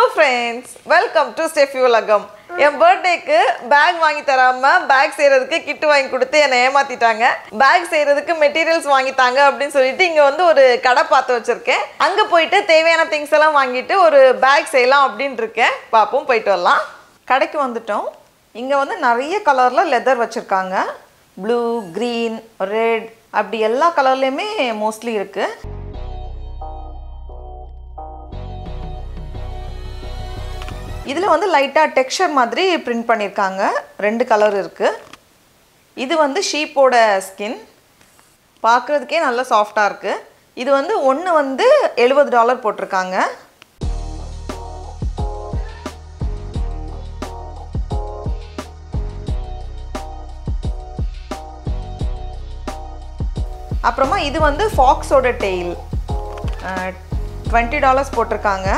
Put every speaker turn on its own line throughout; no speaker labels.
Friends welcome to Steffi உலகம் என் பர்த்டேக்கு back வாங்கி தராம பேக் செய்யறதுக்கு கிட் வாங்கி கொடுத்து என்னை ஏமாத்திட்டாங்க பேக் செய்யறதுக்கு மெட்டீரியல்ஸ் வாங்கித்தாங்க அப்படின்னு சொல்லிட்டு இங்க வந்து ஒரு கடை பார்த்து வச்சிருக்கேன் அங்க போயிட்டு தேவையான திங்ஸ் எல்லாம் வாங்கிட்டு ஒரு பேக் செய்யலாம் அப்படின்னு இருக்கேன் பார்ப்போம் போயிட்டு வரலாம் கடைக்கு வந்துட்டோம் இங்க வந்து நிறைய கலர்ல லெதர் வச்சிருக்காங்க ப்ளூ க்ரீன் ரெட் அப்படி எல்லா கலர்லேயுமே மோஸ்ட்லி இருக்குது இதில் வந்து லைட்டாக டெக்ஸ்சர் மாதிரி பிரிண்ட் பண்ணியிருக்காங்க ரெண்டு கலர் இருக்குது இது வந்து ஷீப்போட ஸ்கின் பார்க்குறதுக்கே நல்லா சாஃப்டாக இருக்குது இது வந்து ஒன்று வந்து எழுபது டாலர் போட்டிருக்காங்க அப்புறமா இது வந்து ஃபாக்ஸோட டெய்ல் டுவெண்ட்டி டாலர்ஸ் போட்டிருக்காங்க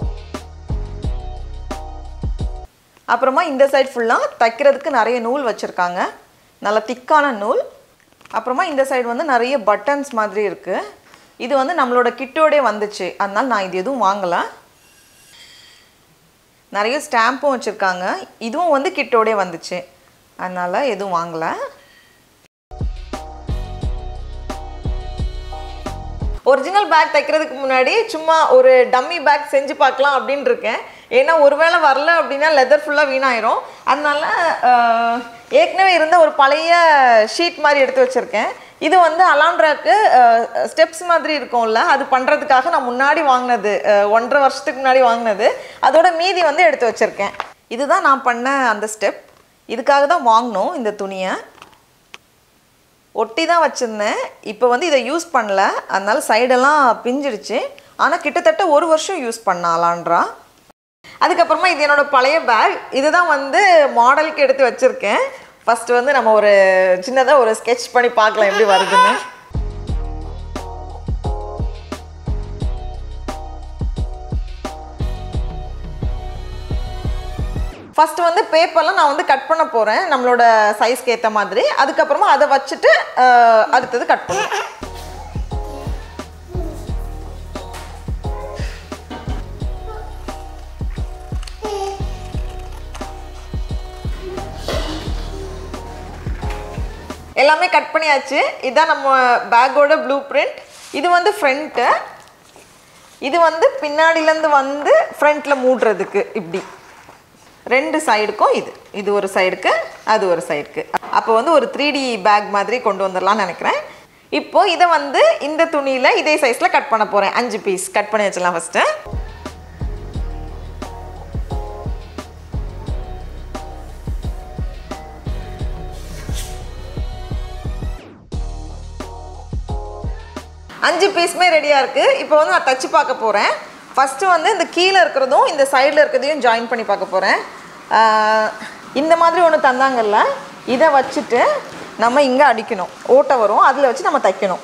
அப்புறமா இந்த சைடு ஃபுல்லாக தைக்கிறதுக்கு நிறைய நூல் வச்சுருக்காங்க நல்ல திக்கான நூல் அப்புறமா இந்த சைடு வந்து நிறைய பட்டன்ஸ் மாதிரி இருக்குது இது வந்து நம்மளோட கிட்டோடே வந்துச்சு அதனால் நான் இது எதுவும் வாங்கலை நிறைய ஸ்டாம்பும் வச்சுருக்காங்க இதுவும் வந்து கிட்டோடே வந்துச்சு அதனால் எதுவும் வாங்கலை ஒரிஜினல் பேக் தைக்கிறதுக்கு முன்னாடி சும்மா ஒரு டம்மி பேக் செஞ்சு பார்க்கலாம் அப்படின்னு இருக்கேன் ஏன்னா ஒருவேளை வரல அப்படின்னா லெதர் ஃபுல்லாக வீணாயிரும் அதனால ஆஹ், ஏற்கனவே இருந்த ஒரு பழைய ஷீட் மாதிரி எடுத்து வச்சுருக்கேன் இது வந்து அலாண்ட்ராக்கு ஸ்டெப்ஸ் மாதிரி இருக்கும்ல அது பண்ணுறதுக்காக நான் முன்னாடி வாங்கினது ஆஹ், ஒன்றரை வருஷத்துக்கு முன்னாடி வாங்கினது அதோட மீதி வந்து எடுத்து வச்சுருக்கேன் இதுதான் நான் பண்ண அந்த ஸ்டெப் இதுக்காக தான் வாங்கினோம் இந்த துணியை ஒட்டி தான் வச்சுருந்தேன் இப்போ வந்து இதை யூஸ் பண்ணல அதனால சைடெல்லாம் பிஞ்சிடுச்சு ஆனால் கிட்டத்தட்ட ஒரு வருஷம் யூஸ் பண்ணலான்றா அதுக்கப்புறமா இது என்னோட பழைய பேக் இதுதான் வந்து மாடலுக்கு எடுத்து வச்சுருக்கேன் ஃபஸ்ட்டு வந்து நம்ம ஒரு சின்னதாக ஒரு ஸ்கெட்ச் பண்ணி பார்க்கலாம் எப்படி வருதுன்னு ஃபஸ்ட்டு வந்து பேப்பர்லாம் நான் வந்து கட் பண்ண போகிறேன் நம்மளோட சைஸ்க்கு ஏற்ற மாதிரி அதுக்கப்புறமா அதை வச்சுட்டு அஹ், அடுத்தது கட் பண்ணுவேன் எல்லாமே கட் பண்ணியாச்சு இதுதான் நம்ம பேக்கோட ப்ளூ பிரிண்ட் இது வந்து ஃப்ரண்ட்டு இது வந்து பின்னாடிலேருந்து வந்து ஃப்ரண்ட்டில் மூடுறதுக்கு இப்படி ரெண்டு சைடுக்கும் இது இது ஒரு சைடுக்கு அது ஒரு சைடுக்கு அப்போ வந்து ஒரு த்ரீ டி பேக் மாதிரி கொண்டு வந்துடலாம்னு நினைக்கிறேன் இப்போ இதை வந்து இந்த துணியில் இதே சைஸில் கட் பண்ண போகிறேன் அஞ்சு பீஸ் கட் பண்ணி வச்சிடலாம் ஃபஸ்ட்டு அஞ்சு பீஸுமே ரெடியாக இருக்குது இப்போ வந்து நான் தச்சு பார்க்க போகிறேன் ஃபஸ்ட்டு வந்து இந்த கீழே இருக்கிறதும் இந்த சைடில் இருக்கிறதையும் ஜாயின் பண்ணி பார்க்க போகிறேன் இந்த மாதிரி ஒன்று தந்தாங்கல்ல இதை வச்சுட்டு நம்ம இங்கே அடிக்கணும் ஓட்டை வரும் அதில் வச்சு நம்ம தைக்கணும்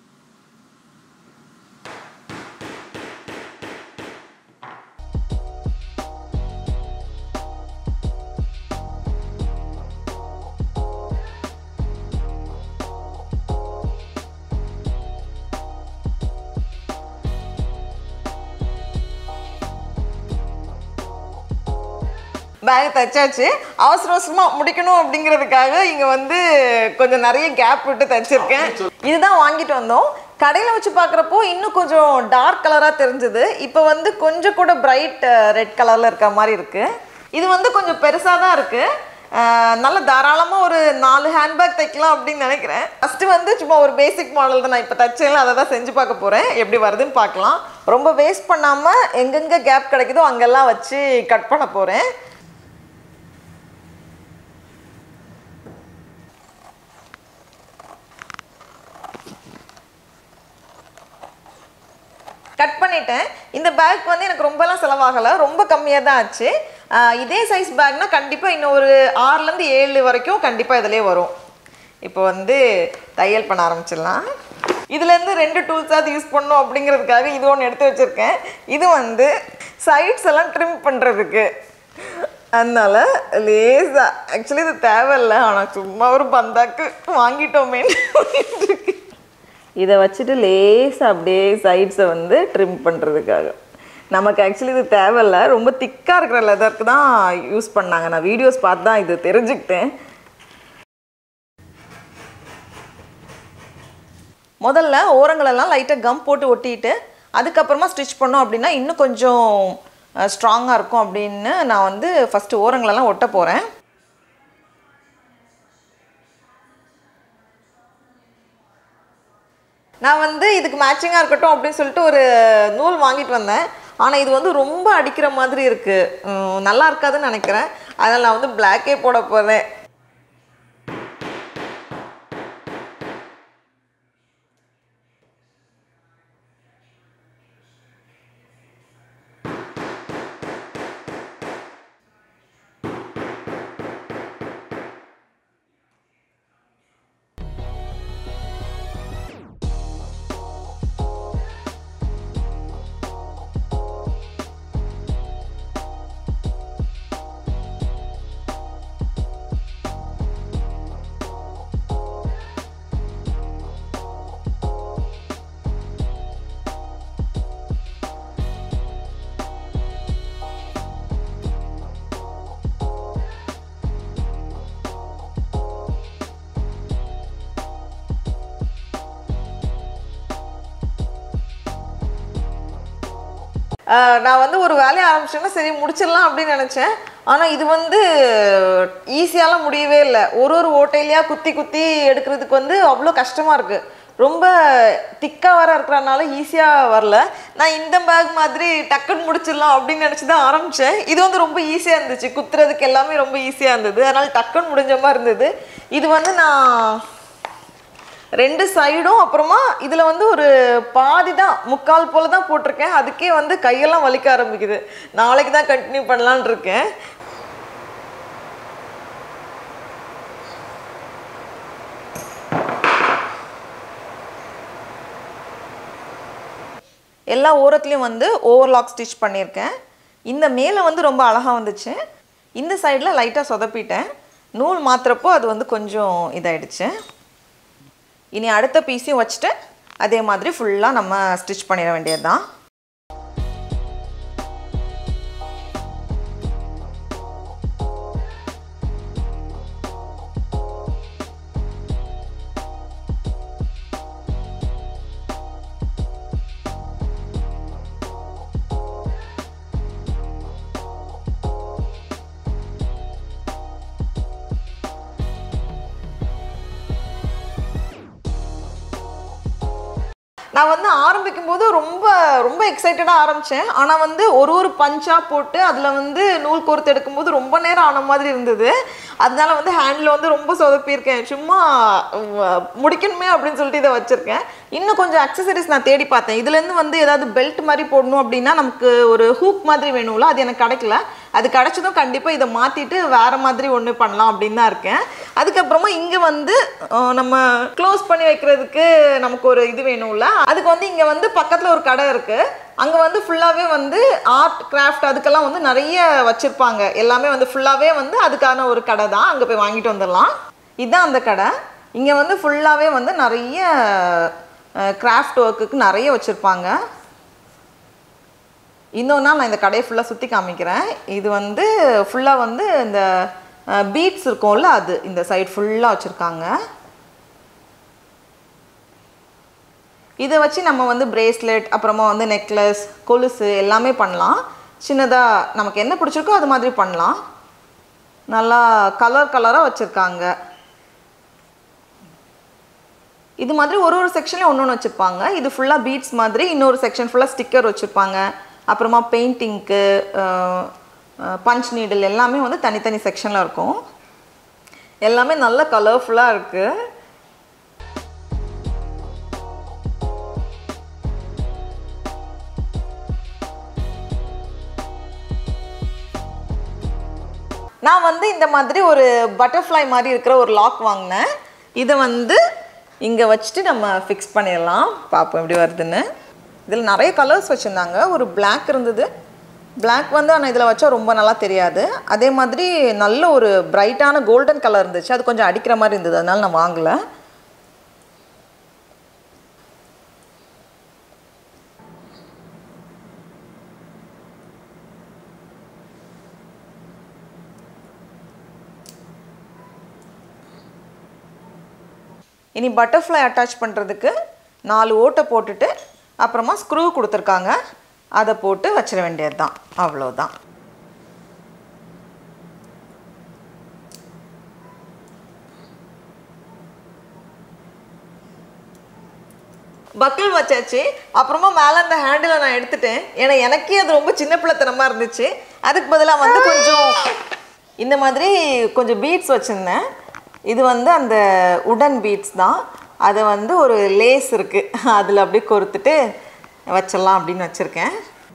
பேக் தைச்சாச்சு அவசர அவசரமாக முடிக்கணும் அப்படிங்கிறதுக்காக இங்கே வந்து கொஞ்சம் நிறைய கேப் விட்டு தைச்சிருக்கேன் இதுதான் வாங்கிட்டு வந்தோம் கடையில் வச்சு பார்க்குறப்போ இன்னும் கொஞ்சம் டார்க் கலராக தெரிஞ்சுது இப்போ வந்து கொஞ்சம் கூட பிரைட் ரெட் கலரில் இருக்க மாதிரி இருக்குது இது வந்து கொஞ்சம் பெருசாக தான் இருக்குது நல்ல தாராளமாக ஒரு நாலு ஹேண்ட்பேக் தைக்கலாம் அப்படின்னு நினைக்கிறேன் ஃபஸ்ட்டு வந்து சும்மா ஒரு பேசிக் மாடல் தான் நான் இப்போ தைச்சேன்ல அதை தான் செஞ்சு பார்க்க போகிறேன் எப்படி வருதுன்னு பார்க்கலாம் ரொம்ப வேஸ்ட் பண்ணாமல் எங்கெங்கே கேப் கிடைக்குதோ அங்கெல்லாம் வச்சு கட் பண்ண போகிறேன் கட் பண்ணிட்டேன் இந்த பேக் வந்து எனக்கு ரொம்பலாம் செலவாகலை ரொம்ப கம்மியாக தான் ஆச்சு ஆஹ் இதே சைஸ் பேக்னா கண்டிப்பாக இன்னும் ஒரு ஆறுலேருந்து ஏழு வரைக்கும் கண்டிப்பாக இதிலே வரும் இப்போ வந்து தையல் பண்ண ஆரம்பிச்சிடலாம் இதுலேருந்து ரெண்டு டூல்ஸாவது யூஸ் பண்ணணும் அப்படிங்கிறதுக்காக இது ஒன்று எடுத்து வச்சுருக்கேன் இது வந்து சைட்ஸ் எல்லாம் ட்ரிம் பண்ணுறதுக்கு அதனால லேஸாக ஆக்சுவலி இது தேவையில்லை ஆனால் சும்மா ஒரு பந்தாக்கு வாங்கிட்டோமே இதை வச்சுட்டு லேசாக அப்படியே சைட்ஸை வந்து ட்ரிம் பண்ணுறதுக்காக நமக்கு ஆக்சுவலி இது தேவையில்ல ரொம்ப திக்காக இருக்கிற லெதருக்கு தான் யூஸ் பண்ணாங்க நான் வீடியோஸ் பார்த்து தான் இது தெரிஞ்சுக்கிட்டேன் முதல்ல ஓரங்களெல்லாம் லைட்டாக கம் போட்டு ஒட்டிட்டு அதுக்கப்புறமா ஸ்டிச் பண்ணோம் அப்படின்னா இன்னும் கொஞ்சம் ஸ்ட்ராங்காக இருக்கும் அப்படின்னு நான் வந்து ஃபஸ்ட்டு ஓரங்களெல்லாம் ஒட்ட போகிறேன் நான் வந்து இதுக்கு மேட்சிங்காக இருக்கட்டும் அப்படின்னு சொல்லிட்டு ஒரு நூல் வாங்கிட்டு வந்தேன் ஆனால் இது வந்து ரொம்ப அடிக்கிற மாதிரி இருக்குது நல்லா இருக்காதுன்னு நினைக்கிறேன் அதனால் நான் வந்து பிளாக்கே போட போகிறேன் ஆஹ் நான் வந்து ஒரு வேலையை ஆரம்பிச்சேன்னா சரி முடிச்சிடலாம் அப்படின்னு நினச்சேன் ஆனால் இது வந்து ஈஸியாலாம் முடியவே இல்லை ஒரு ஒரு ஓட்டையிலையா குத்தி குத்தி எடுக்கிறதுக்கு வந்து அவ்வளோ கஷ்டமாக இருக்குது ரொம்ப திக்காக வர இருக்கிறனால ஈஸியாக வரல நான் இந்த பேக் மாதிரி டக்குன்னு முடிச்சிடலாம் அப்படின்னு நினச்சி தான் ஆரம்பித்தேன் இது வந்து ரொம்ப ஈஸியாக இருந்துச்சு குத்துறதுக்கு எல்லாமே ரொம்ப ஈஸியாக இருந்தது அதனால் டக்குன்னு முடிஞ்ச மாதிரி இருந்தது இது வந்து நான் ரெண்டு சைடும் அப்புறமா இதில் வந்து ஒரு பாதி தான் முக்கால் போல தான் போட்டிருக்கேன் அதுக்கே வந்து கையெல்லாம் வலிக்க ஆரம்பிக்குது நாளைக்கு தான் கண்டினியூ பண்ணலான்னு இருக்கேன் எல்லா ஓரத்துலேயும் வந்து ஓவர்லாக் ஸ்டிச் பண்ணியிருக்கேன் இந்த மேலே வந்து ரொம்ப அழகாக வந்துச்சு இந்த சைடில் லைட்டாக சொதப்பிட்டேன் நூல் மாத்துறப்போ அது வந்து கொஞ்சம் இதாயிடுச்சு இனி அடுத்த பீஸையும் வச்சுட்டு அதே மாதிரி ஃபுல்லாக நம்ம ஸ்டிச் பண்ணிட வேண்டியது தான் நான் வந்து ஆரம்பிக்கும் போது ரொம்ப ரொம்ப எக்ஸைட்டடாக ஆரம்பித்தேன் ஆனால் வந்து ஒரு ஒரு பஞ்சாக போட்டு அதில் வந்து நூல் கோர்த்து எடுக்கும்போது ரொம்ப நேரம் ஆன மாதிரி இருந்தது அதனால வந்து ஹேண்டில் வந்து ரொம்ப சொதப்பியிருக்கேன் சும்மா உம், முடிக்கணுமே அப்படின்னு சொல்லிட்டு இதை வச்சுருக்கேன் இன்னும் கொஞ்சம் அக்சசரிஸ் நான் தேடி பார்த்தேன் இதுலேருந்து வந்து ஏதாவது பெல்ட் மாதிரி போடணும் அப்படின்னா நமக்கு ஒரு ஹூக் மாதிரி வேணும்ல அது எனக்கு கிடைக்கல அது கிடைச்சதும் கண்டிப்பாக இதை மாற்றிட்டு வேறு மாதிரி ஒன்று பண்ணலாம் அப்படின்னு தான் இருக்கேன் அதுக்கப்புறமா இங்கே வந்து அஹ், நம்ம க்ளோஸ் பண்ணி வைக்கிறதுக்கு நமக்கு ஒரு இது வேணும்ல அதுக்கு வந்து இங்கே வந்து பக்கத்தில் ஒரு கடை இருக்குது அங்கே வந்து ஃபுல்லாகவே வந்து ஆர்ட் கிராஃப்ட் அதுக்கெல்லாம் வந்து நிறைய வச்சுருப்பாங்க எல்லாமே வந்து ஃபுல்லாகவே வந்து அதுக்கான ஒரு கடை தான் அங்கே போய் வாங்கிட்டு வந்துடலாம் இதுதான் அந்த கடை இங்கே வந்து ஃபுல்லாகவே வந்து நிறைய கிராஃப்ட் ஒர்க்குக்கு நிறைய வச்சுருப்பாங்க இன்னொன்னா நான் இந்த கடையை ஃபுல்லாக சுற்றி காமிக்கிறேன் இது வந்து ஃபுல்லாக வந்து இந்த பீட்ஸ் இருக்கும்ல அது இந்த சைடு ஃபுல்லாக வச்சுருக்காங்க இதை வச்சு நம்ம வந்து பிரேஸ்லெட் அப்புறமா வந்து நெக்லஸ் கொலுசு எல்லாமே பண்ணலாம் சின்னதாக நமக்கு என்ன பிடிச்சிருக்கோ அது மாதிரி பண்ணலாம் நல்லா கலர் கலராக வச்சுருக்காங்க இது மாதிரி ஒரு ஒரு செக்ஷன்லேயும் ஒன்று ஒன்று வச்சுருப்பாங்க இது ஃபுல்லாக பீட்ஸ் மாதிரி இன்னொரு செக்ஷன் ஃபுல்லாக ஸ்டிக்கர் வச்சுருப்பாங்க அப்புறமா பெயிண்டிங்க்கு பஞ்ச் நீடில் எல்லாமே வந்து தனித்தனி செக்ஷனில் இருக்கும் எல்லாமே நல்ல கலர்ஃபுல்லாக இருக்குது நான் வந்து இந்த மாதிரி ஒரு பட்டர்ஃப்ளை மாதிரி இருக்கிற ஒரு லாக் வாங்கினேன் இதை வந்து இங்கே வச்சுட்டு நம்ம ஃபிக்ஸ் பண்ணிடலாம் பார்ப்போம் எப்படி வருதுன்னு இதில் நிறைய கலர்ஸ் வச்சுருந்தாங்க ஒரு Black இருந்தது Black வந்து ஆனால் இதில் வச்சா ரொம்ப நல்லா தெரியாது அதே மாதிரி நல்ல ஒரு பிரைட்டான கோல்டன் கலர் இருந்துச்சு அது கொஞ்சம் அடிக்கிற மாதிரி இருந்தது அதனால நான் வாங்கலை இனி பட்டர்ஃப்ளை அட்டாச் பண்ணுறதுக்கு நாலு ஓட்டை போட்டுட்டு அப்புறமா ஸ்க்ரூ கொடுத்துருக்காங்க அதை போட்டு வச்சிட வேண்டியது தான் அவ்வளோதான் பக்கிள் வச்சாச்சு அப்புறமா மேலே அந்த ஹேண்டிலை நான் எடுத்துட்டேன் ஏன்னா எனக்கே அது ரொம்ப சின்ன பிள்ளைத்தனமாக இருந்துச்சு அதுக்கு பதிலாக வந்து கொஞ்சம் இந்த மாதிரி கொஞ்சம் பீட்ஸ் வச்சுருந்தேன் இது வந்து அந்த உடன் பீட்ஸ் தான் அதை வந்து ஒரு லேஸ் இருக்குது அதில் அப்படியே கொறுத்துட்டு வச்சிடலாம் அப்படின்னு வச்சுருக்கேன்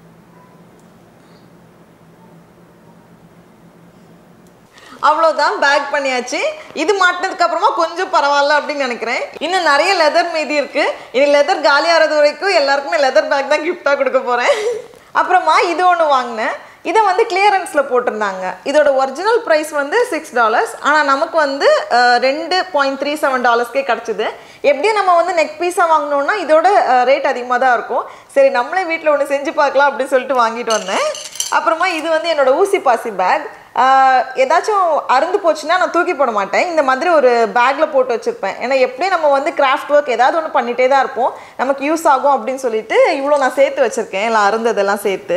அவ்வளோதான் பேக் பண்ணியாச்சு இது மாட்டினதுக்கு அப்புறமா கொஞ்சம் பரவாயில்ல அப்படின்னு நினைக்கிறேன் இன்னும் நிறைய லெதர் மீதி இருக்கு இனி லெதர் காலியாகிறது வரைக்கும் எல்லாருக்குமே லெதர் பேக் தான் கிஃப்டாக கொடுக்க போகிறேன் அப்புறமா இது ஒன்று வாங்கினேன் இதை வந்து கிளியரன்ஸில் போட்டிருந்தாங்க இதோட ஒரிஜினல் ப்ரைஸ் வந்து சிக்ஸ் டாலர்ஸ் ஆனால் நமக்கு வந்து அஹ், ரெண்டு பாயிண்ட் த்ரீ செவன் டாலர்ஸ்க்கே கிடச்சிது எப்படியும் நம்ம வந்து நெக் பீஸாக வாங்கினோன்னா இதோட ரேட் அதிகமாக தான் இருக்கும் சரி நம்மளே வீட்டில் ஒன்று செஞ்சு பார்க்கலாம் அப்படின்னு சொல்லிட்டு வாங்கிட்டு வந்தேன் அப்புறமா இது வந்து என்னோட ஊசி பாசி பேக் ஏதாச்சும் அருந்து போச்சுன்னா நான் தூக்கி போட மாட்டேன் இந்த மாதிரி ஒரு பேக்கில் போட்டு வச்சுருப்பேன் ஏன்னா எப்படியும் நம்ம வந்து கிராஃப்ட் ஒர்க் ஏதாவது ஒன்று பண்ணிகிட்டே தான் இருப்போம் நமக்கு யூஸ் ஆகும் அப்படின்னு சொல்லிட்டு இவ்வளோ நான் சேர்த்து வச்சுருக்கேன் எல்லாம் அருந்ததெல்லாம் சேர்த்து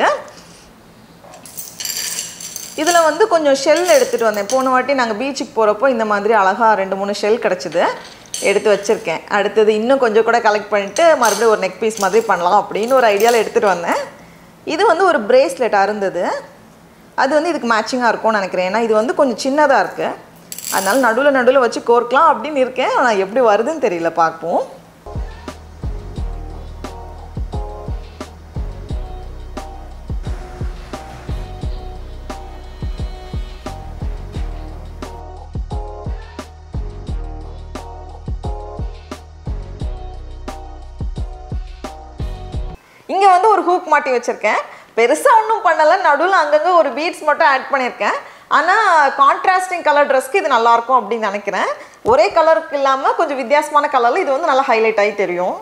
இதில் வந்து கொஞ்சம் ஷெல் எடுத்துகிட்டு வந்தேன் போன வாட்டி நாங்கள் பீச்சுக்கு போகிறப்போ இந்த மாதிரி அழகாக ரெண்டு மூணு ஷெல் கிடச்சிது எடுத்து வச்சுருக்கேன் அடுத்தது இன்னும் கொஞ்சம் கூட கலெக்ட் பண்ணிவிட்டு மறுபடியும் ஒரு நெக் பீஸ் மாதிரி பண்ணலாம் அப்படின்னு ஒரு ஐடியாவில் எடுத்துகிட்டு வந்தேன் இது வந்து ஒரு பிரேஸ்லெட் அருந்தது அது வந்து இதுக்கு மேட்சிங்காக இருக்கும்னு நினைக்கிறேன் ஏன்னா இது வந்து கொஞ்சம் சின்னதாக இருக்குது அதனால நடுவில் நடுவில் வச்சு கோர்க்கலாம் அப்படின்னு இருக்கேன் ஆனால் எப்படி வருதுன்னு தெரியல பார்ப்போம் இங்கே வந்து ஒரு ஹூக் மாட்டி வச்சுருக்கேன் பெருசாக ஒன்றும் பண்ணலை நடுவில் அங்கங்கே ஒரு பீட்ஸ் மட்டும் ஆட் பண்ணியிருக்கேன் ஆனால் கான்ட்ராஸ்டிங் கலர் ட்ரெஸ்க்கு இது நல்லாயிருக்கும் அப்படின்னு நினைக்கிறேன் ஒரே கலருக்கு இல்லாமல் கொஞ்சம் வித்தியாசமான கலரில் இது வந்து நல்லா ஹைலைட் ஆகி தெரியும்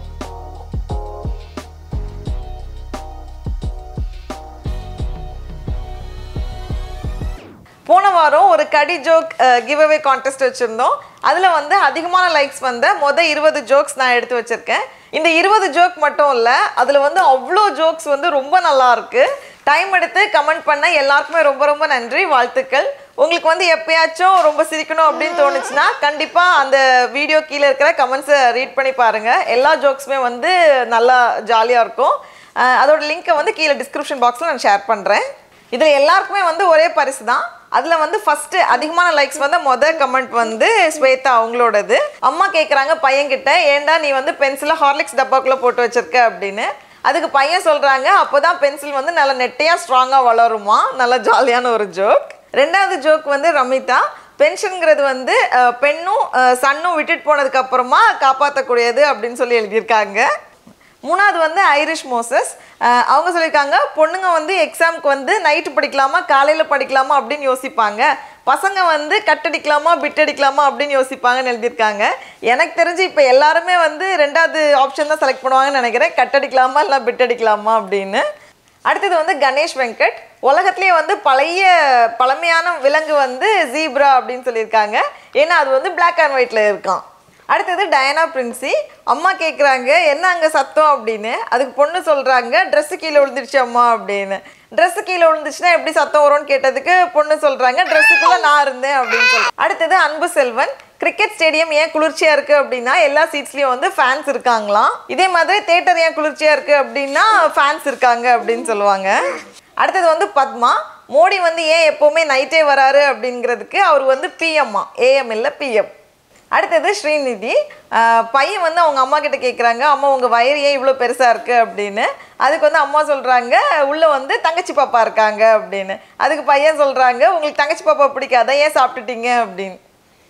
போன வாரம் ஒரு கடி ஜோக் கிவ் அவே கான்டெஸ்ட் வச்சுருந்தோம் அதில் வந்து அதிகமான லைக்ஸ் வந்த மொதல் இருபது ஜோக்ஸ் நான் எடுத்து வச்சுருக்கேன் இந்த இருபது ஜோக் மட்டும் இல்லை அதில் வந்து அவ்வளோ ஜோக்ஸ் வந்து ரொம்ப நல்லா இருக்கு டைம் எடுத்து கமெண்ட் பண்ண எல்லாருக்குமே ரொம்ப ரொம்ப நன்றி வாழ்த்துக்கள் உங்களுக்கு வந்து எப்பயாச்சும் ரொம்ப சிரிக்கணும் அப்படின்னு தோணுச்சுன்னா கண்டிப்பாக அந்த வீடியோ கீழே இருக்கிற கமெண்ட்ஸை ரீட் பண்ணி பாருங்கள் எல்லா ஜோக்ஸுமே வந்து நல்லா ஜாலியாக இருக்கும் அஹ் அதோட லிங்க்கை வந்து கீழே டிஸ்கிரிப்ஷன் பாக்ஸில் நான் ஷேர் பண்ணுறேன் இதில் எல்லாருக்குமே வந்து ஒரே பரிசு தான் அதில் வந்து ஃபஸ்ட்டு அதிகமான லைக்ஸ் வந்து மொதல் கமெண்ட் வந்து ஸ்வேதா அவங்களோடது அம்மா கேட்குறாங்க பையன்கிட்ட ஏன்டா நீ வந்து பென்சிலை ஹார்லிக்ஸ் டப்பாக்குள்ளே போட்டு வச்சிருக்க அப்படின்னு அதுக்கு பையன் சொல்கிறாங்க அப்போ தான் பென்சில் வந்து நல்லா நெட்டையாக ஸ்ட்ராங்காக வளருமா நல்லா ஜாலியான ஒரு ஜோக் ரெண்டாவது ஜோக் வந்து ரமிதா பென்ஷனுங்கிறது வந்து அஹ், பெண்ணும் அஹ், சன்னும் விட்டுட்டு போனதுக்கு அப்புறமா காப்பாற்றக்கூடியது அப்படின்னு சொல்லி எழுதியிருக்காங்க மூணாவது வந்து ஐரிஷ் மோசஸ் அஹ் அவங்க சொல்லியிருக்காங்க பொண்ணுங்க வந்து எக்ஸாமுக்கு வந்து நைட்டு படிக்கலாமா காலையில் படிக்கலாமா அப்படின்னு யோசிப்பாங்க பசங்க வந்து கட்டடிக்கலாமா பிட் அடிக்கலாமா அப்படின்னு யோசிப்பாங்கன்னு எழுதியிருக்காங்க எனக்கு தெரிஞ்சு இப்போ எல்லாருமே வந்து ரெண்டாவது ஆப்ஷன் தான் செலக்ட் பண்ணுவாங்கன்னு நினைக்கிறேன் கட்டடிக்கலாமா இல்லை பிட் அடிக்கலாமா அப்படின்னு அடுத்தது வந்து கணேஷ் வெங்கட் உலகத்திலேயே வந்து பழைய பழமையான விலங்கு வந்து ஜீப்ரா அப்படின்னு சொல்லியிருக்காங்க ஏன்னா அது வந்து Black அண்ட் ஒயிட்ல இருக்கான் அடுத்தது டயனா பிரின்சி அம்மா கேட்குறாங்க என்ன அங்கே சத்தம் அப்படின்னு அதுக்கு பொண்ணு சொல்கிறாங்க ட்ரெஸ்ஸு கீழே விழுந்துருச்சு அம்மா அப்படின்னு ட்ரெஸ்ஸு கீழே விழுந்துச்சுன்னா எப்படி சத்தம் வரும்னு கேட்டதுக்கு பொண்ணு சொல்கிறாங்க ட்ரெஸ்ஸுக்குள்ளே நான் இருந்தேன் அப்படின்னு சொல்லி அடுத்தது அன்பு செல்வன் கிரிக்கெட் ஸ்டேடியம் ஏன் குளிர்ச்சியாக இருக்குது அப்படின்னா எல்லா சீட்ஸ்லேயும் வந்து ஃபேன்ஸ் இருக்காங்களாம் இதே மாதிரி தேட்டர் ஏன் குளிர்ச்சியாக இருக்குது அப்படின்னா ஃபேன்ஸ் இருக்காங்க அப்படின்னு சொல்லுவாங்க அடுத்தது வந்து பத்மா மோடி வந்து ஏன் எப்போவுமே நைட்டே வராரு அப்படிங்கிறதுக்கு அவர் வந்து பிஎம்மா ஏஎம் இல்லை பிஎம் அடுத்தது ஸ்ரீநிதி ஆஹ் பையன் வந்து அவங்க அம்மா கிட்ட கேட்குறாங்க அம்மா உங்கள் வயிறு ஏன் இவ்வளோ பெருசாக இருக்குது அப்படின்னு அதுக்கு வந்து அம்மா சொல்கிறாங்க உள்ளே வந்து தங்கச்சி பாப்பா இருக்காங்க அப்படின்னு அதுக்கு பையன் சொல்கிறாங்க உங்களுக்கு தங்கச்சி பாப்பா பிடிக்காதா ஏன் சாப்பிட்டுட்டீங்க அப்படின்னு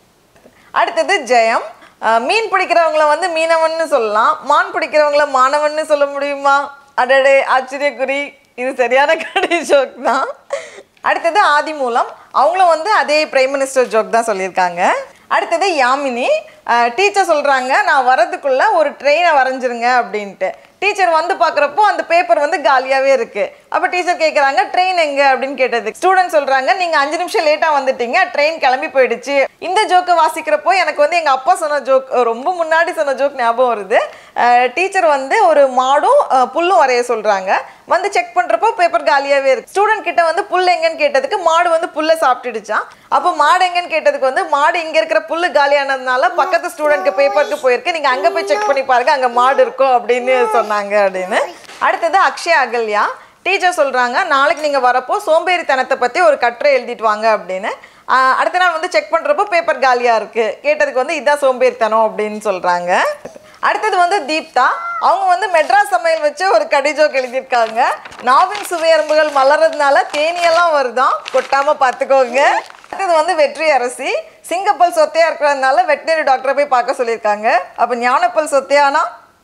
அடுத்தது ஜெயம் அஹ் மீன் பிடிக்கிறவங்கள வந்து மீனவன்னு சொல்லலாம் மான் பிடிக்கிறவங்கள மாணவன்னு சொல்ல முடியுமா அடடே ஆச்சரியக்குறி இது சரியான கடை ஜோக் தான் அடுத்தது ஆதி மூலம் அவங்களும் வந்து அதே பிரைம் மினிஸ்டர் ஜோக் தான் சொல்லியிருக்காங்க அடுத்தது யாமினி டீச்சர் சொல்கிறாங்க நான் வரதுக்குள்ள ஒரு ட்ரெயினை வரைஞ்சிருங்க அப்படின்ட்டு டீச்சர் வந்து பார்க்குறப்போ அந்த பேப்பர் வந்து காலியாகவே இருக்கு அப்போ டீச்சர் கேட்குறாங்க ட்ரெயின் எங்க அப்படின்னு கேட்டது ஸ்டூடெண்ட் சொல்கிறாங்க நீங்கள் அஞ்சு நிமிஷம் லேட்டாக வந்துட்டீங்க ட்ரெயின் கிளம்பி போயிடுச்சு இந்த ஜோக்கை வாசிக்கிறப்போ எனக்கு வந்து எங்கள் அப்பா சொன்ன ஜோக் ரொம்ப முன்னாடி சொன்ன ஜோக் ஞாபகம் வருது டீச்சர் வந்து ஒரு மாடும் அஹ், புல்லும் வரைய சொல்கிறாங்க வந்து செக் பண்ணுறப்போ பேப்பர் காலியாகவே இருக்கு ஸ்டூடெண்ட் கிட்ட வந்து புல் எங்கன்னு கேட்டதுக்கு மாடு வந்து புல்லை சாப்பிட்டுடுச்சான் அப்போ மாடு எங்கன்னு கேட்டதுக்கு வந்து மாடு இங்கே இருக்கிற புல்லு காலியானதுனால பக்கத்து ஸ்டூடெண்ட்க்கு பேப்பருக்கு போயிருக்கு நீங்கள் அங்கே போய் செக் பண்ணி பாருங்க அங்கே மாடு இருக்கும் அப்படின்னு சொன்னாங்க அப்படின்னு அடுத்தது அக்ஷயா அகல்யா டீச்சர் சொல்கிறாங்க நாளைக்கு நீங்கள் வரப்போ சோம்பேறித்தனத்தை பற்றி ஒரு கட்டுரை எழுதிட்டு வாங்க அப்படின்னு ஆஹ் அடுத்த நாள் வந்து செக் பண்ணுறப்போ பேப்பர் காலியாக இருக்குது கேட்டதுக்கு வந்து இதான் சோம்பேறித்தனம் அப்படின்னு சொல்கிறாங்க அடுத்தது வந்து தீப்தா அவங்க வந்து மெட்ராஸ் சமையல் வச்சு ஒரு கடிஜோக் எழுதியிருக்காங்க நாவின் சுவையரம்புகள் மலர்றதுனால தேனியெல்லாம் வருதாம் கொட்டாம பார்த்துக்கோங்க அடுத்தது வந்து வெற்றி அரசி சிங்கப்பல் சொத்தையா இருக்கிறதுனால வெட்டினரி டாக்டரை போய் பார்க்க சொல்லியிருக்காங்க அப்போ ஞானப்பல் சொத்தையானா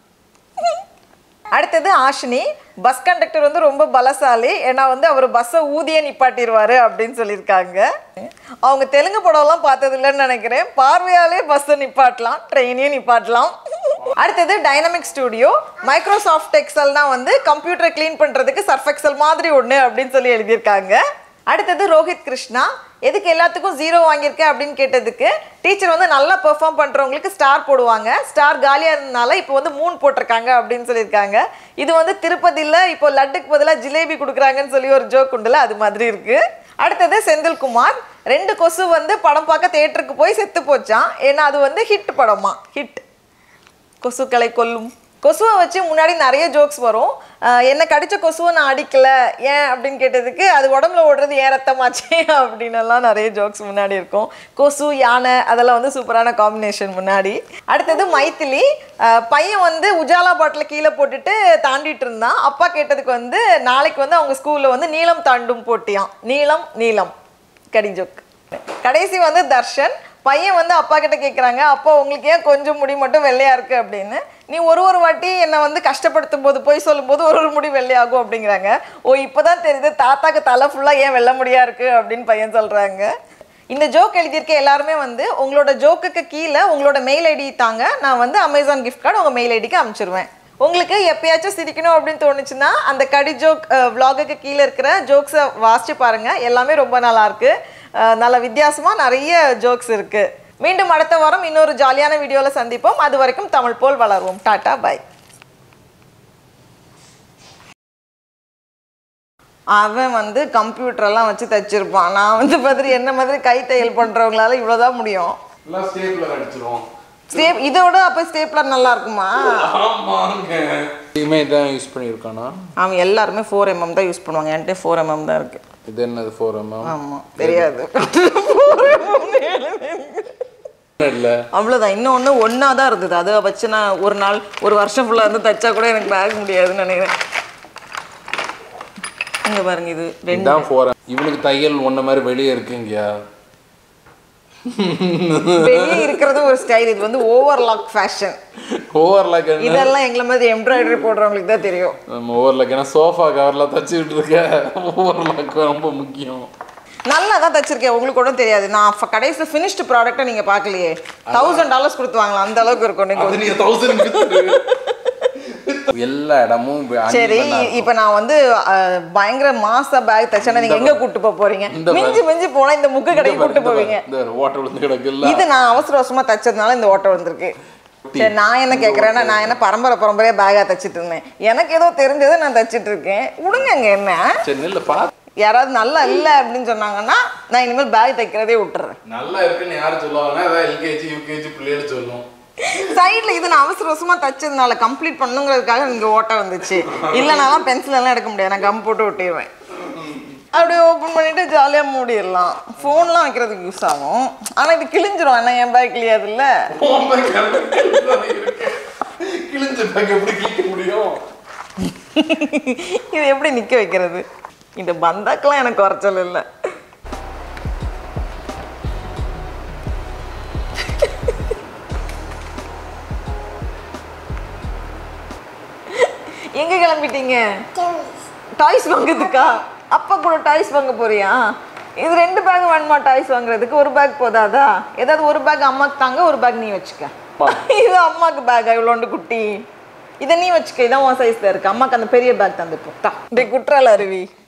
அடுத்தது ஆஷினி பஸ் கண்டக்டர் வந்து ரொம்ப பலசாலி ஏன்னா வந்து அவர் பஸ்ஸை ஊதியே நிப்பாட்டிடுவாரு அப்படின்னு சொல்லியிருக்காங்க அவங்க தெலுங்கு படம்லாம் பார்த்தது இல்லைன்னு நினைக்கிறேன் பார்வையாலே பஸ்ஸை நிப்பாட்டலாம் ட்ரெயினையும் நிப்பாட்டலாம் அடுத்தது டைனமிக் ஸ்டுடியோ மைக்ரோசாஃப்ட் எக்ஸல் தான் வந்து கம்ப்யூட்டரை க்ளீன் பண்ணுறதுக்கு சர்ஃப் எக்ஸல் மாதிரி ஒன்று அப்படின்னு சொல்லி எழுதியிருக்காங்க அடுத்தது ரோஹித் கிருஷ்ணா எதுக்கு எல்லாத்துக்கும் ஜீரோ வாங்கியிருக்கேன் அப்படின்னு கேட்டதுக்கு டீச்சர் வந்து நல்லா பெர்ஃபார்ம் பண்ணுறவங்களுக்கு ஸ்டார் போடுவாங்க ஸ்டார் காலியாக இருந்தனால இப்போ வந்து மூணு போட்டிருக்காங்க அப்படின்னு சொல்லியிருக்காங்க இது வந்து திருப்பதியில் இப்போ லட்டுக்கு பதிலாக ஜிலேபி கொடுக்குறாங்கன்னு சொல்லி ஒரு ஜோக் உண்டுல அது மாதிரி இருக்கு அடுத்தது செந்தில்குமார் ரெண்டு கொசு வந்து படம் பார்க்க தேட்டருக்கு போய் செத்து போச்சான் ஏன்னா அது வந்து ஹிட் படமா ஹிட் கொசுக்களை கொல்லும் கொசுவை வச்சு முன்னாடி நிறைய ஜோக்ஸ் வரும் ஆஹ் என்ன கடிச்ச கொசுவை நான் அடிக்கல ஏன் அப்படின்னு கேட்டதுக்கு அது உடம்புல ஓடுறது ஏன் ரத்தமாச்சே அப்படின்னு எல்லாம் நிறைய ஜோக்ஸ் முன்னாடி இருக்கும் கொசு யானை அதெல்லாம் வந்து சூப்பரான காம்பினேஷன் முன்னாடி அடுத்தது மைத்திலி ஆஹ் பையன் வந்து உஜாலா பாட்டில் கீழே போட்டுட்டு தாண்டிட்டு இருந்தான் அப்பா கேட்டதுக்கு வந்து நாளைக்கு வந்து அவங்க ஸ்கூலில் வந்து நீளம் தாண்டும் போட்டியாம் நீளம் நீளம் கடி ஜோக் கடைசி வந்து தர்ஷன் பையன் வந்து அப்பா கிட்ட கேட்குறாங்க அப்பா உங்களுக்கு ஏன் கொஞ்சம் முடி மட்டும் வெள்ளையா இருக்கு அப்படின்னு நீ ஒரு ஒரு வாட்டி என்னை வந்து கஷ்டப்படுத்தும் போது போய் சொல்லும்போது ஒரு ஒரு முடி வெள்ளையாகும் அப்படிங்கிறாங்க ஓ இப்போதான் தெரியுது தாத்தாக்கு தலை ஃபுல்லாக ஏன் வெள்ளை முடியா இருக்கு அப்படின்னு பையன் சொல்றாங்க இந்த ஜோக் எழுதியிருக்க எல்லாருமே வந்து உங்களோட ஜோக்குக்கு கீழே உங்களோட மெயில் ஐடி தாங்க நான் வந்து அமேசான் கிஃப்ட் கார்டு உங்கள் மெயில் ஐடிக்கு அனுப்பிச்சிருவேன் உங்களுக்கு எப்பயாச்சும் சிரிக்கணும் அப்படின்னு தோணுச்சுன்னா அந்த கடி ஜோக் vlog-க்கு கீழே இருக்கிற ஜோக்ஸை வாசிச்சு பாருங்க எல்லாமே ரொம்ப நல்லா இருக்கு அஹ், நல்ல வித்தியாசமாக நிறைய ஜோக்ஸ் இருக்கு மீண்டும் அடுத்த வாரம் இன்னொரு ஜாலியான வீடியோவில் சந்திப்போம் அது வரைக்கும் தமிழ் போல் வளருவோம் டாட்டா பை அவன் வந்து கம்ப்யூட்டரெல்லாம் வச்சு தச்சிருப்பான் நான் வந்து மாதிரி என்ன மாதிரி கை தையல் பண்ணுறவங்களால இவ்வளோதான் முடியும்
எல்லாம் ஸ்டேப்லர் அடிச்சிரும்
ஸ்டேப் இதோட அப்போ ஸ்டேப்லர் நல்லா இருக்குமா
ஆமாங்க
இதுமே இதான் யூஸ் பண்ணியிருக்கானா
அவன் எல்லாருமே ஃபோர் எம்எம் தான் யூஸ் பண்ணுவாங்க என்கிட்ட ஃபோர் எம்எம் தான் இருக்கு
இது என்னது ஃபோர் எம்எம்
ஆமாம் தெரியாது
இல்லை
அவ்வளோதான் இன்னொன்று ஒன்றா தான் இருந்தது அதை வச்சு நான் ஒரு நாள் ஒரு வருஷம் ஃபுல்லாக இருந்து தைச்சா கூட எனக்கு பேக் முடியாதுன்னு நினைக்கிறேன் இங்கே பாருங்க இது ரெண்டு
இதுதான் ஃபோர் இவனுக்கு தையல் ஒன்றை மாதிரி வெளியே இருக்குங்கயா
வெளியே இருக்கிறது ஒரு ஸ்டைல் இது வந்து ஓவர்லாக் ஃபேஷன்
ஓவர்லாக் என்ன
இதெல்லாம் எங்களை மாதிரி எம்ப்ராய்டரி போடுறவங்களுக்கு தான் தெரியும்
நம்ம ஓவர்லாக் ஏன்னா சோஃபா கவரில் தச்சுக்கிட்டு இருக்க ஓவர்லாக் ரொம்ப முக்கியம்
நல்லா தான் தச்சிருக்கேன் உங்களுக்கு ஒன்றும் தெரியாது நான் ஃப- கடைசி ஃபினிஷ்டு ப்ராடக்ட்டை நீங்கள் பார்க்கலையே தௌசண்ட் டாலர்ஸ் கொடுத்து வாங்கலாம் அந்த அளவுக்கு இருக்கும் நீங்கள்
அது நீங்க தௌசண்ட்
எல்லா இடமும் இப்ப அஞ்சு
சரி
மணி நேரம்.
இப்போ நான் வந்து அஹ், பயங்கர மாசா பேக் தச்சேன்னா நீங்க எங்க கூட்டு போக போறீங்க
இந்த bag.
மிஞ்சி மிஞ்சி போனா இந்த முக்கு
இந்த
கடைக்கு
பாரு,
கூட்டு
இந்த பாரு,
போவீங்க
இந்த ஓட்டர் விழுந்து கிடக்குல்ல
இது நான் அவசர அவசரமா தச்சதுனால இந்த ஓட்டம் வந்திருக்கு சரி நான் என்ன கேட்குறேன்னா நான் என்ன பரம்பரை பரம்பரையா பேகா தச்சிட்டு இருந்தேன் எனக்கு ஏதோ தெரிஞ்சதை நான் தச்சிட்டு இருக்கேன் விடுங்கங்க என்ன
சரி நில்ல பா
யாராவது நல்லா இல்லை அப்படின்னு சொன்னாங்கன்னா நான் இனிமேல் பேக் தைக்கிறதே விட்டுறேன்
நல்லா இருக்குன்னு யாரு சொல்லுவாங்கன்னா அதான் எல்கேஜி யூகேஜி பிள்ளைகள் சொல்லும்
சைடுல இது நான் அவசர அவசரமா தச்சதுனால கம்ப்ளீட் பண்ணுங்கிறதுக்காக இங்க ஓட்டம் வந்துச்சு இல்லைனாலாம் பென்சில் எல்லாம் எடுக்க முடியாது நான் கம் போட்டு ஒட்டிடுவேன் அப்படியே ஓப்பன் பண்ணிட்டு ஜாலியாக மூடிடலாம் ஃபோன்லாம் வைக்கிறதுக்கு யூஸ் ஆகும் ஆனால் இது கிழிஞ்சிரும் ஆனால் என் பேக் கிளியாது இல்லை
கிழிஞ்ச பேக் எப்படி கிழிக்க முடியும்
இது எப்படி நிற்க வைக்கிறது இந்த பந்தாக்கெல்லாம் எனக்கு குறைச்சல் இல்லை எங்க கிளம்பிட்டீங்க டாய்ஸ் வாங்குறதுக்கா அப்பா கூட டாய்ஸ் வாங்க போறியா இது ரெண்டு பேக் வேணுமா டாய்ஸ் வாங்குறதுக்கு ஒரு பேக் போதாதா ஏதாவது ஒரு பேக் அம்மாக்கு தாங்க ஒரு பேக் நீ வச்சுக்க இது அம்மாக்கு பேக் இவ்வளோண்டு குட்டி இதை நீ வச்சுக்க இதான் உன் சைஸ்ல இருக்கு அம்மாக்கு அந்த பெரிய பேக் தந்துப்போம் டே குற்றால அருவி